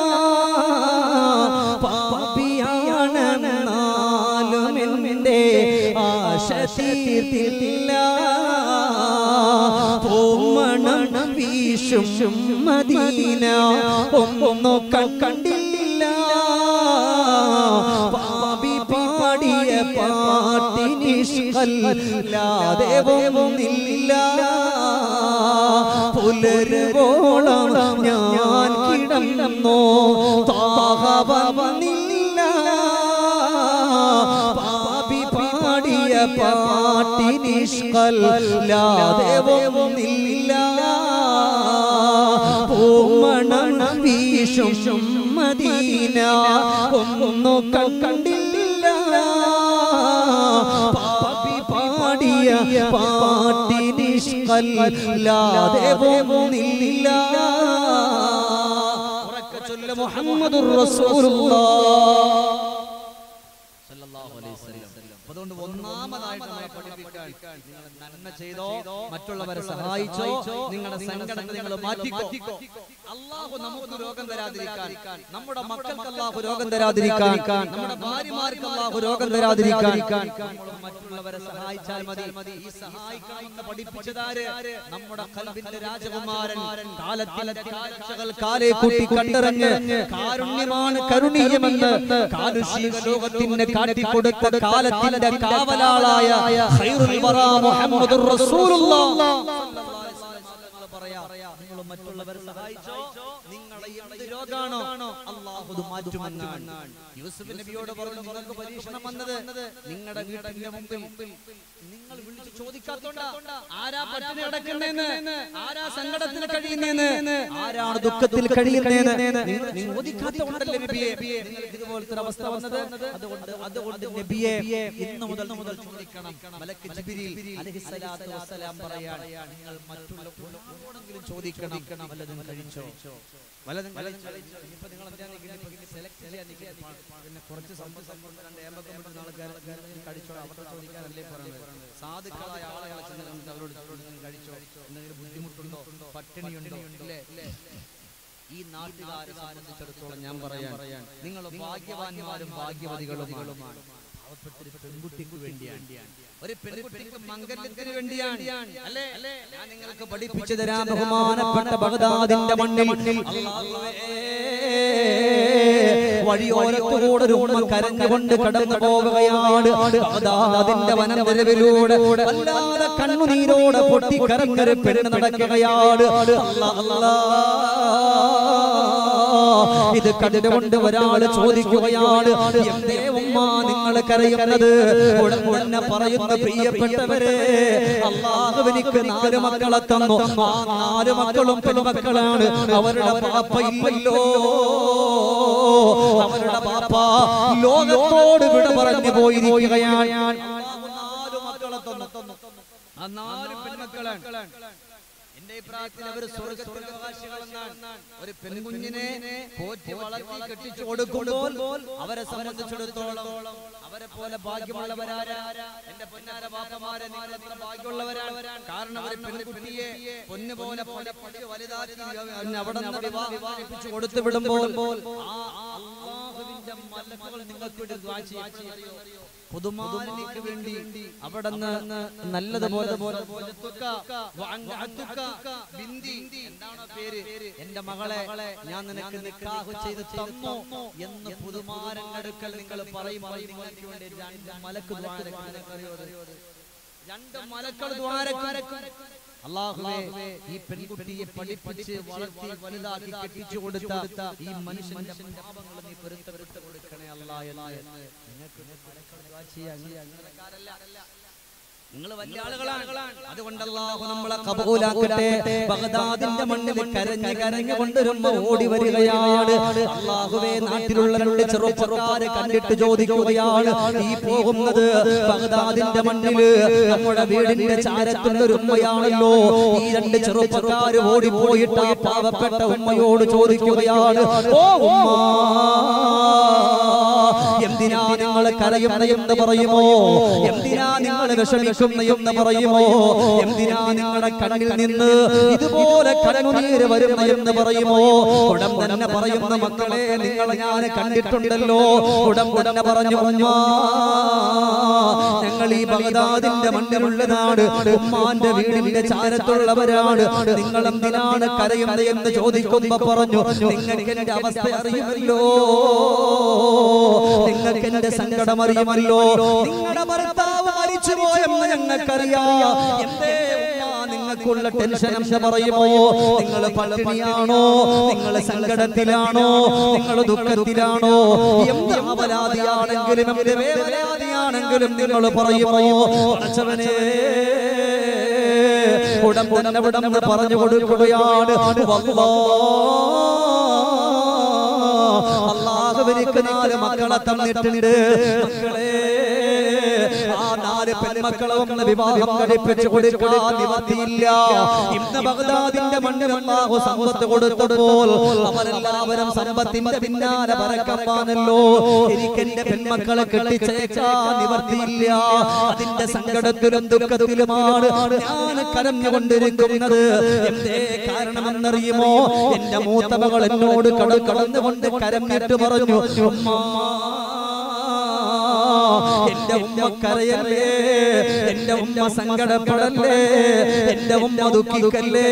B: പാപിയാണെന്നാലും എൻ്റെ ആശ തീർത്തില്ല പൂമണം വീശും മദീന ഒന്നോ കണ്ടില്ല പാപി പാടിയ പാട്ടിനിഷ്കല്ലാതെ ഒന്നില്ല പുലരുവോളം ഞാൻ കിടന്നോ താഹ വന്നില്ല പാപി പാടിയ പാട്ടിനിഷ്കല്ലാതെ ഒന്നില്ല പൂമണം വീശും മദീന ഒന്നു കണ്ടില്ല പാപി പാടിയ പാട്ടിനിഷ്കല്ലാതെ ഒന്നില്ല ഉറക്കെ ചൊല്ല് മുഹമ്മദുർ റസൂലുള്ളാഹ് സല്ലല്ലാഹു അലൈഹി വസല്ലം. അപ്പൊ അതുകൊണ്ട് ഒന്നാമതായിട്ട് നമ്മളെ പഠിപ്പിക്കാൻ നിങ്ങൾ നന്മ ചെയ്തോ മറ്റുള്ളവരെ സഹായിച്ചോ നിങ്ങളുടെ സങ്കടത്തെ നിങ്ങൾ മാറ്റിക്കോ അള്ളാഹു നമുക്ക് രോഗം തരാതിരിക്കാൻ നമ്മുടെ മക്കൾക്ക് അള്ളാഹു രോഗം തരാതിരിക്കാൻ നമ്മുടെ ഭാര്യമാർക്ക് അള്ളാഹു രോഗം തരാതിരിക്കാൻ നമ്മൾ മറ്റുള്ളവരെ സഹായിച്ചാൽ മതി ഈ സഹായിക്കണമെന്ന് പഠിപ്പിച്ചതാര് നമ്മുടെ കൽബിന്റെ രാജകുമാരൻ കാലത്തിലെ കാലച്ചകൾ കാലെ കൂട്ടി കണ്ടിറങ്ങ് കാരുണ്യമാണ് കരുണീയമെന്ന് കാലുഷീക ലോകത്തിന് കാട്ടിക്കൊടുത്ത കാലത്തിന്റെ കാവലാളായ ഖൈറുൽ വറാ മുഹമ്മദുർ റസൂലുള്ളാഹ് നിങ്ങൾ മറ്റുള്ളവരെ സഹായിച്ചോ നിങ്ങളെ എന്ത് രോഗാണോ അള്ളാഹു ഇത് മാറ്റുമെന്നാണ് യൂസുഫ് നബിയോട് പറഞ്ഞു നിങ്ങൾക്ക് പരീക്ഷണം വന്നത് നിങ്ങളുടെ വീട്ടിന്റെ മുമ്പിൽ നിങ്ങൾ വിളിച്ച് ചോദിക്കാത്തോണ്ടാ ആരാ പട്ടിണി കിടക്കുന്നേന്ന് ആരാ സങ്കടത്തിൽ കഴിയുന്നേന്ന് ആരാണ് ദുഃഖത്തിൽ കഴിയുന്നേന്ന് നിങ്ങൾ ചോദിക്കാത്തോണ്ടല്ലേ നബിയെ നിങ്ങൾക്ക് ഇതുപോലത്തെ ഒരു അവസ്ഥ വന്നത് അതുകൊണ്ട് അതുകൊണ്ട് നബിയെ ഇന്ന് മുതൽ മുതൽ ചോദിക്കണം മലക്ക് ജിബ്രീൽ അലൈഹിസ്സലാത്തു വസ്സലാം പറയാൻ നിങ്ങൾ മറ്റുള്ള ആരോടെങ്കിലും ചോദിക്കണം വല്ലതും കഴിച്ചോ വല്ലതും കഴിച്ചോ ഇനിയിപ്പോ നിങ്ങൾ എന്താണ് സെലക്ട് ചെയ്യാൻ നിൽക്കുക പിന്നെ കുറച്ച് സംഭവം സംഭവം രണ്ട് ഏമ്പക്കം വിട്ട് ആൾക്കാർ കഴിച്ചോ അവിടെ ചോദിക്കാനല്ലേ പറയുന്നത് സാധുക്കളായ ആളുകളെ ചെന്ന് കണ്ടിട്ട് അവരോട് അവരോട് നിങ്ങൾ കഴിച്ചോ എന്തെങ്കിലും ബുദ്ധിമുട്ടുണ്ടോ പട്ടിണിയുണ്ടോ ഇല്ലേ ഈ നാട്ടുകാരെ സംബന്ധിച്ചിടത്തോളം ഞാൻ പറയാൻ നിങ്ങൾ ഭാഗ്യവാന്മാരും ഭാഗ്യവതികളുമാണ് പാവപ്പെട്ടൊരു പെൺകുട്ടിക്ക് വേണ്ടിയാണ് ഒരു പെൺകുട്ടിക്ക് മംഗല്യത്തിന് വേണ്ടിയാണ് അല്ലേ ഞാൻ നിങ്ങൾക്ക് പഠിപ്പിച്ചു തരാൻ ബഹുമാനപ്പെട്ട ബഗദാദിന്റെ മണ്ണിൽ വഴിയോരത്തുകൂടെ ഒരു ഉമ്മ കരഞ്ഞുകൊണ്ട് കടന്നു പോവുകയാണ് ബഗദാദിന്റെ വനനിരവിലൂടെ വല്ലാതെ കണ്ണുനീരോടെ പൊട്ടിക്കരഞ്ഞൊരു പെണ്ണ് നടക്കുകയാണ് അല്ലാ, അല്ലാ. ഇത് കണ്ടുകൊണ്ട് ഒരാള് ചോദിക്കുകയാണ് എന്തേ ഉമ്മ നിങ്ങൾ കരയുന്നത് ഉടൻ തന്നെ പറയുന്ന പ്രിയപ്പെട്ടവരെ അള്ളാഹുവിനിക്ക് നാല് മക്കളെ തന്നു ആ നാല് മക്കളും പെൺമക്കളാണ് അവരുടെ പാപ്പ ഇല്ലല്ലോ അവരുടെ പാപ്പ ലോകത്തോട് വിട പറഞ്ഞു പോയിരിക്കുകയാണ് അള്ളാഹു നാല് മക്കളെ തന്നു ആ നാല് പെൺമക്കളാണ് എന്റെ അഭിപ്രായത്തിൽ അവർ സ്വർഗസ്വർഗവാസികളെന്നാണ് ഒരു പെൺകുഞ്ഞിനെ പോറ്റി വളർത്തി കെട്ടിച്ചു കൊടുക്കുമ്പോൾ അവരെ സംബന്ധിച്ചിടത്തോളം അവരെ പോലെ ഭാഗ്യമുള്ളവരാരാ എന്റെ പൊന്നാര ബാപ്പമാരെ നിങ്ങൾ എത്ര ഭാഗ്യമുള്ളവരാണ് കാരണം ഒരു പെൺകുട്ടിയെ പൊന്നു പോലെ പഠിപ്പിച്ച് വലുതാക്കി അവന് അവിടെ നിന്ന് വിവാഹം കഴിപ്പിച്ചു കൊടുത്തു വിടുമ്പോൾ ആ അള്ളാഹുവിന്റെ മലക്കുകൾ നിങ്ങൾക്ക് വേണ്ടി ദുആ ചെയ്യും. പുതുമാരനിക്ക് വേണ്ടി അവിടെ നല്ലതുപോലെ എന്താണോ പേര് എന്റെ മകളെ ഞാൻ നിനക്ക് നിക്കാഹ് ചെയ്ത് തന്നു എന്ന് പുതുമാരങ്ങടുക്കൽ നിങ്ങൾ പറയുമ്പോൾ നിങ്ങൾക്ക് വേണ്ടി രണ്ട് മലക്ക് ദ്വാരക്കും രണ്ട് മലക്കൾ ദ്വാരക്കും അള്ളാഹുവേ ഈ പെൺകുട്ടിയെ പഠിപ്പിച്ച് വളർത്തി വലുതാക്കി കെട്ടിച്ചു കൊടുത്ത ഈ മനുഷ്യന്റെ പാപങ്ങൾ നീ പൊരുത്തപ്പെട്ട് കൊടുക്കണേ അല്ലാ എന്ന് നിങ്ങൾക്ക് മലക്കൾ ദുആ ചെയ്യാൻ അങ്ങനെക്കാരല്ല നിങ്ങൾ വലിയ ആളുകളാണ് അതുകൊണ്ട് അല്ലാഹു നമ്മളെ കബൂലാക്കട്ടെ ബഗ്ദാദിന്റെ മണ്ണിൽ കരഞ്ഞ് കരഞ്ഞ് കൊണ്ടൊരുമ്മ ഓടി വരികയാണ് അല്ലാഹുവേ നാട്ടിലുള്ള രണ്ട് ചെറുപ്പക്കാരെ കണ്ടിട്ട് ചോദിക്കുകയാണ് ഈ പോകുന്നത് ബഗ്ദാദിന്റെ മണ്ണില് നമ്മുടെ വീടിന്റെ ചാരത്തുള്ള ഒരു ഉമ്മയാണല്ലോ ഈ രണ്ട് ചെറുപ്പക്കാര് ഓടിപ്പോയിട്ട് ആ പാവപ്പെട്ട ഉമ്മയോട് ചോദിക്കുകയാണ് ഓ ഉമ്മ എന്തിനാ നിങ്ങൾ നിങ്ങൾ കരയുന്ന എന്ന് പറയുമോ എന്തിനാ നിങ്ങൾ വിഷമിക്കുന്ന എന്ന് പറയുമോ എന്തിനാ നിങ്ങളുടെ കണ്ണിൽ നിന്ന് ഇതുപോലെ കരനീര് വരുന്ന എന്ന് പറയുമോ ഉടൻ തന്നെ പറയുന്ന മക്കളെ നിങ്ങളെ ഞാൻ കണ്ടിട്ടുണ്ടല്ലോ ഉടൻ തന്നെ പറഞ്ഞു ഉമ്മ ഞങ്ങൾ ഈ ബഗദാദിന്റെ മണ്ണിലുള്ളതാണ് ഉമ്മാന്റെ വീടിന്റെ ചാരത്തുള്ളവരാണ് നിങ്ങൾ എന്തിനാണ് കരയുന്നത് എന്ന് ചോദിക്കുമ്പോ പറഞ്ഞു നിങ്ങൾക്ക് എന്റെ അവസ്ഥ അറിയുമല്ലോ നിങ്ങൾക്ക് എന്റെ സങ്കടം അറിയുമല്ലോ നിങ്ങളുടെ ഭർത്താവ് മരിച്ചുപോയെന്ന് ഞങ്ങൾക്കറിയാം എന്തേ ഉമ്മ നിങ്ങൾക്കുള്ള ടെൻഷൻ എന്ന് പറയുമോ നിങ്ങൾ പട്ടിണിയാണോ നിങ്ങൾ സങ്കടത്തിലാണോ നിങ്ങൾ ദുഃഖത്തിലാണോ എന്ത് അപരാധിയാണെങ്കിലും എന്ത് വേവലാതിയാണെങ്കിലും നിങ്ങൾ പറയുമോ പടച്ചവനെ ഉടൻ തന്നെ ഉടൻ പറഞ്ഞു കൊടുക്കുകയാണ് വല്ലാ. അള്ളാഹുവിനിക്ക് നാല് മക്കളെ തന്നിട്ടുണ്ട് മക്കളെ ആ നാല് പെൺമക്കളെ ഒന്ന് വിവാഹം കഴിപ്പിച്ചു കൊടുക്കാൻ നിവർത്തിയില്ല ഇന്ന് ബഗ്ദാദിന്റെ മണ്ണിൽ അള്ളാഹു സമ്പത്ത് കൊടുത്തപ്പോൾ അവരെല്ലാവരും സമ്പത്തിന്റെ പിന്നാലെ പറക്കപ്പാനല്ലോ എനിക്ക് എന്റെ പെൺമക്കളെ കെട്ടിച്ചേക്കാൻ നിവർത്തിയില്ല അതിന്റെ സങ്കടത്തിലും ദുഃഖത്തിലുമാണ് ഞാൻ കരഞ്ഞുകൊണ്ടിരിക്കുന്നത് എന്തേ കാരണമെന്നറിയുമോ എന്റെ മൂത്ത മകൾ എന്നോട് കട കടന്നുകൊണ്ട് കരഞ്ഞിട്ട് പറഞ്ഞു ഉമ്മ എന്റെ ഉമ്മ കരയല്ലേ എന്റെ ഉമ്മ സങ്കടപ്പെടല്ലേ എന്റെ ഉമ്മ ദുഃഖിക്കല്ലേ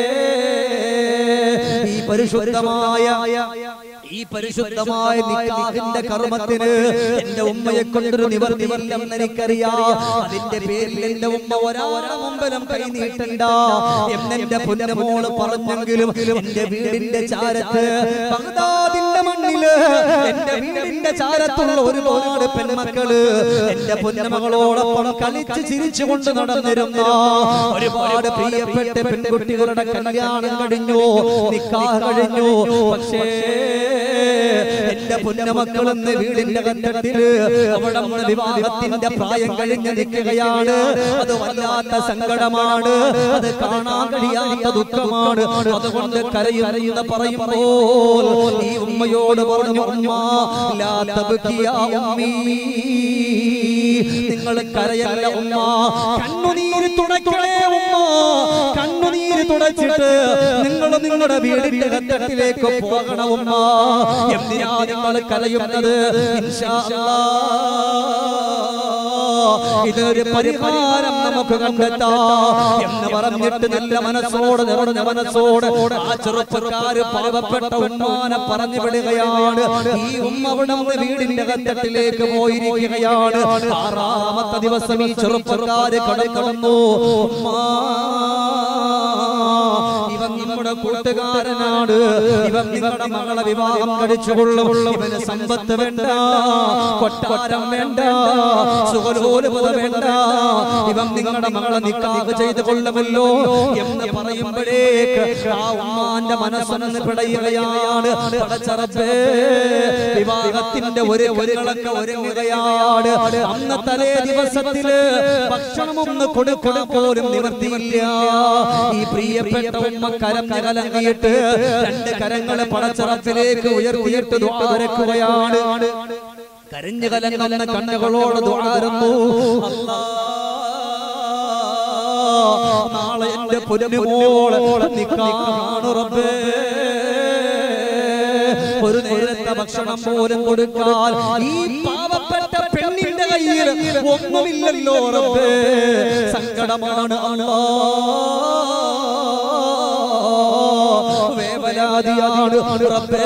B: ഈ പരിശുദ്ധമായ ഈ പരിശുദ്ധമായ നിക്കാഹിന്റെ കർമ്മത്തിന് എന്റെ ഉമ്മയെ കൊണ്ടൊരു നിവർത്തിയില്ലെന്ന് എനിക്കറിയാം അതിന്റെ പേരിൽ എന്റെ ഉമ്മ ഒരാളെ മുമ്പിലും കൈ നീട്ടണ്ട എന്നെന്റെ പൊന്നമോള് പറഞ്ഞെങ്കിലും എന്റെ വീടിന്റെ ചാരത്ത് ബഗ്ദാദിന്റെ മണ്ണില് എന്റെ വീടിന്റെ ചാരത്തുള്ള ഒരുപാട് പെൺമക്കള് എന്റെ പൊന്നമകളോടൊപ്പം കളിച്ച് ചിരിച്ചുകൊണ്ട് നടന്നിരുന്ന ഒരുപാട് പ്രിയപ്പെട്ട പെൺകുട്ടികളുടെ കല്യാണം കഴിഞ്ഞു നിക്കാഹ് കഴിഞ്ഞു പക്ഷേ എന്റെ പൊന്നമക്കളെന്ന് വീടിന്റെ കണ്ടത്തില് അവിടെ നമ്മുടെ വിവാഹത്തിന്റെ പ്രായം കഴിഞ്ഞ് നിൽക്കുകയാണ് അത് വല്ലാത്ത സങ്കടമാണ് അത് കാണാൻ കഴിയാത്ത ദുഃഖമാണ് അതുകൊണ്ട് കരയുന്ന പറയുമ്പോൾ ഈ ഉമ്മയോട് പറഞ്ഞു ഉമ്മ ലാ തബ്കിയാ ഉമ്മീ നിങ്ങൾ കരയല്ല ഉമ്മ കണ്ണുനീര് തുടയ്ക്കണേ ഉമ്മ കണ്ണുനീര് തുടച്ചിട്ട് നിങ്ങൾ നിങ്ങളുടെ വീടിന്റെ കത്തട്ടിലേക്ക് പോകണം ഉമ്മ എന്തിനാ നിങ്ങൾ കരയുന്നത് ഇൻഷാ അല്ലാഹ് ഇതൊരു പരിഹാരം നമുക്ക് കണ്ടെത്താം എന്ന് പറഞ്ഞിട്ട് നല്ല മനസ്സോട് നിറഞ്ഞ മനസ്സോട് ആ ചെറുപ്പക്കാര് പാവപ്പെട്ട ഉമ്മാനെ പറഞ്ഞു വിടുകയാണ് ഈ ഉമ്മ അവിടെ നിന്ന് വീടിന്റെ കത്തട്ടിലേക്ക് പോയിരിക്കുകയാണ് ആറാമത്തെ ദിവസം ഈ ചെറുപ്പക്കാര് കടന്നു ഉമ്മാ ഇവൻ നമ്മുടെ കൂട്ടുകാരനാണ് ഇവൻ നിങ്ങളുടെ മകളെ വിവാഹം കഴിച്ചുകൊള്ളും ഇവന് സമ്പത്ത് വേണ്ട കൊട്ടാരം വേണ്ട സുഖലോലുപത വേണ്ട ഇവൻ നിങ്ങളുടെ മകളെ നിക്കാഹ് ചെയ്ത് കൊള്ളുമല്ലോ എന്ന് പറയുമ്പോഴേക്ക് ആ ഉമ്മാന്റെ മനസ്സൊന്ന് പിടയുകയാണ് പടച്ചറപ്പേ വിവാഹത്തിന്റെ ഒരു ഒരുങ്ങളൊക്കെ ഒരുങ്ങുകയാണ് അന്ന് തലേ ദിവസത്തില് ഭക്ഷണമൊന്ന് കൊടുക്കാൻ പോലും നിവർത്തിയില്ല ഈ പ്രിയപ്പെട്ട ഉമ്മ കരം കലങ്ങിയിട്ട് രണ്ട് കരങ്ങളെ പടച്ചറപ്പിലേക്ക് ഉയർത്തിയിട്ട് ദ്വാരക്കുകയാണ് കരഞ്ഞു കലങ്ങുന്ന കണ്ണുകളോട് ദ്വാരുന്നു നാളെ എന്റെ പൊന്നുമോളെ നിക്കാണ് റബ്ബേ ഒരു നേരത്തെ ഭക്ഷണം പോലും കൊടുക്കാൻ ഈ പാവപ്പെട്ട പെണ്ണിന്റെ കയ്യിൽ ഒന്നുമില്ലല്ലോ റബ്ബേ സങ്കടമാണ് അല്ലാ വേവലാതിയാണ് റബ്ബേ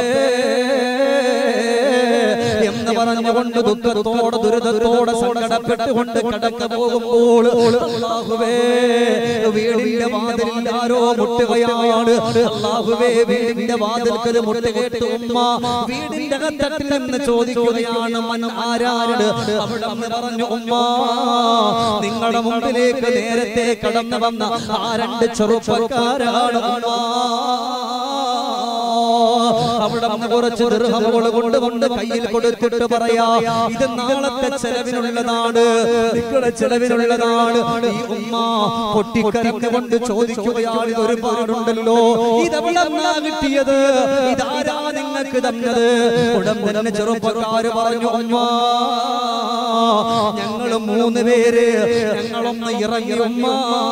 B: എന്ന് പറഞ്ഞുകൊണ്ട് ദുഃഖത്തോടെ ദുരിതത്തോടെ സങ്കടപ്പെട്ടുകൊണ്ട് കടന്നു പോകുമ്പോൾ അല്ലാഹുവേ വീടിന്റെ വാതിലിൽ ആരോ മുട്ടുകയാണ് അല്ലാഹുവേ വീടിന്റെ വാതിൽക്കൽ മുട്ടുകെട്ട് ഉമ്മ വീടിന്റെ കത്തട്ടിൽ നിന്ന് ചോദിക്കുകയാണ് മൻ ആരാണ് അവിടെ നിന്ന് പറഞ്ഞു ഉമ്മ നിങ്ങളുടെ മുമ്പിലേക്ക് നേരത്തെ കടന്നു വന്ന ആ രണ്ട് ചെറുപ്പക്കാരാണ് ഉമ്മ അവിടെ നിന്ന് കുറച്ച് ദൃഹമുകൾ കൊണ്ടുകൊണ്ട് കയ്യിൽ കൊടുത്തിട്ട് പറയാ ഇത് നാളത്തെ ചെലവിനുള്ളതാണ് നിങ്ങളുടെ ചെലവിനുള്ളതാണ് ഈ ഉമ്മ പൊട്ടിക്കരഞ്ഞുകൊണ്ട് ചോദിക്കുകയാണ് ഇത് ഒരുപാടുണ്ടല്ലോ ഇതെവിടെ നിന്നാ കിട്ടിയത് ഇതാരാ നിങ്ങൾക്ക് തന്നത് ഉടൻ തന്നെ ചെറുപ്പക്കാര് പറഞ്ഞു ഉമ്മ ഞങ്ങൾ മൂന്ന് പേര് ഞങ്ങളൊന്ന് ഇറങ്ങി ഉമ്മ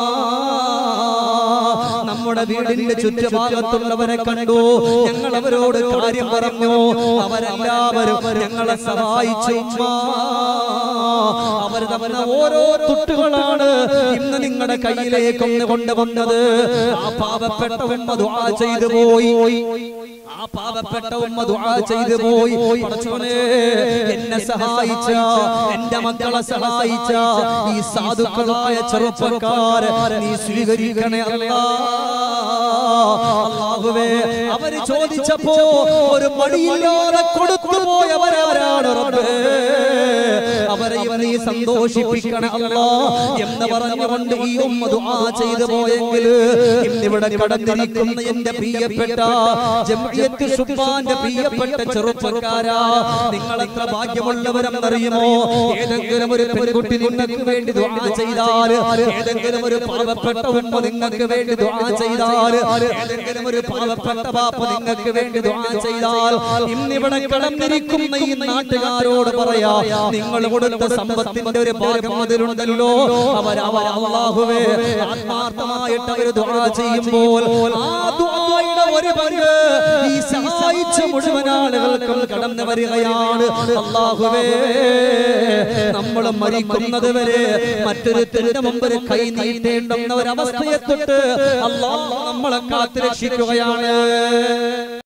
B: നമ്മുടെ വീടിന്റെ ചുറ്റുഭാഗത്തുള്ളവരെ കണ്ടു ഞങ്ങൾ അവരോട് കാര്യം പറഞ്ഞു അവരെല്ലാവരും ഞങ്ങളെ സഹായിച്ചു ഉമ്മ. അവർ തന്ന ഓരോ തുട്ടുകളാണ് ഇന്ന് നിങ്ങളുടെ കയ്യിലേക്ക് ഒന്ന് കൊണ്ടുവന്നത് ആ പാവപ്പെട്ട ഉമ്മ ദുആ ചെയ്തു പോയി ആ പാവപ്പെട്ട ഉമ്മ ദുആ ചെയ്തു പോയി പടച്ചോനെ എന്നെ സഹായിച്ച എന്റെ മക്കളെ സഹായിച്ച ഈ സാധുക്കളായ ചെറുപ്പക്കാരെ നീ സ്വീകരിക്കണേ അല്ലാ അല്ലാഹുവേ അവര് ചോദിച്ചപ്പോ ഒരു മടിയില്ലാതെ കൊടുത്തു പോയവരാരാണ് റബ്ബേ അവരെ നീ സന്തോഷിപ്പിക്കണേ അല്ലാ എന്ന് പറഞ്ഞുകൊണ്ട് ഈ ഉമ്മ ദുആ ചെയ്തു പോയെങ്കിൽ ഇന്നിവിടെ കടന്നിരിക്കുന്ന എന്റെ പ്രിയപ്പെട്ട ജംഇയ്യത്ത് സുബ്ബാന്റെ പ്രിയപ്പെട്ട ചെറുപ്പക്കാരാ നിങ്ങൾ എത്ര ഭാഗ്യമുള്ളവരെന്നറിയുമോ ഏതെങ്കിലും ഒരു പെൺകുട്ടി നിങ്ങൾക്ക് വേണ്ടി ദുആ ചെയ്താൽ ഏതെങ്കിലും ഒരു പാവപ്പെട്ട ഉമ്മ നിങ്ങൾക്ക് വേണ്ടി ദുആ ചെയ്താൽ ഏതെങ്കിലും ഒരു പാവപ്പെട്ട ബാപ്പ നിങ്ങൾക്ക് വേണ്ടി ദുആ ചെയ്താൽ ഇന്നിവിടെ കടന്നിരിക്കുന്ന ഈ നാട്ടുകാരോട് പറയാ നിങ്ങൾ കൊടുത്ത സമ്പത്തിന്റെ ഒരു ഭാഗം അതിലുണ്ടല്ലോ അവർ അവർ അള്ളാഹുവേ ആത്മാർത്ഥമായിട്ട് അവർ ദുആ ചെയ്യുമ്പോൾ ആ ദുആയുടെ ഒരു പങ്ക് ഈ സഹായിച്ച മുഴുവൻ ആളുകൾക്കും കടന്നു വരികയാണ് അള്ളാഹുവേ നമ്മൾ മരിക്കുന്നത് വരെ മറ്റൊരുത്തിന്റെ മുമ്പിൽ കൈ നീട്ടേണ്ടുന്ന ഒരവസ്ഥയെ തൊട്ട് അള്ളാഹ് നമ്മളെ കാത്തു രക്ഷിക്കുകയാണ്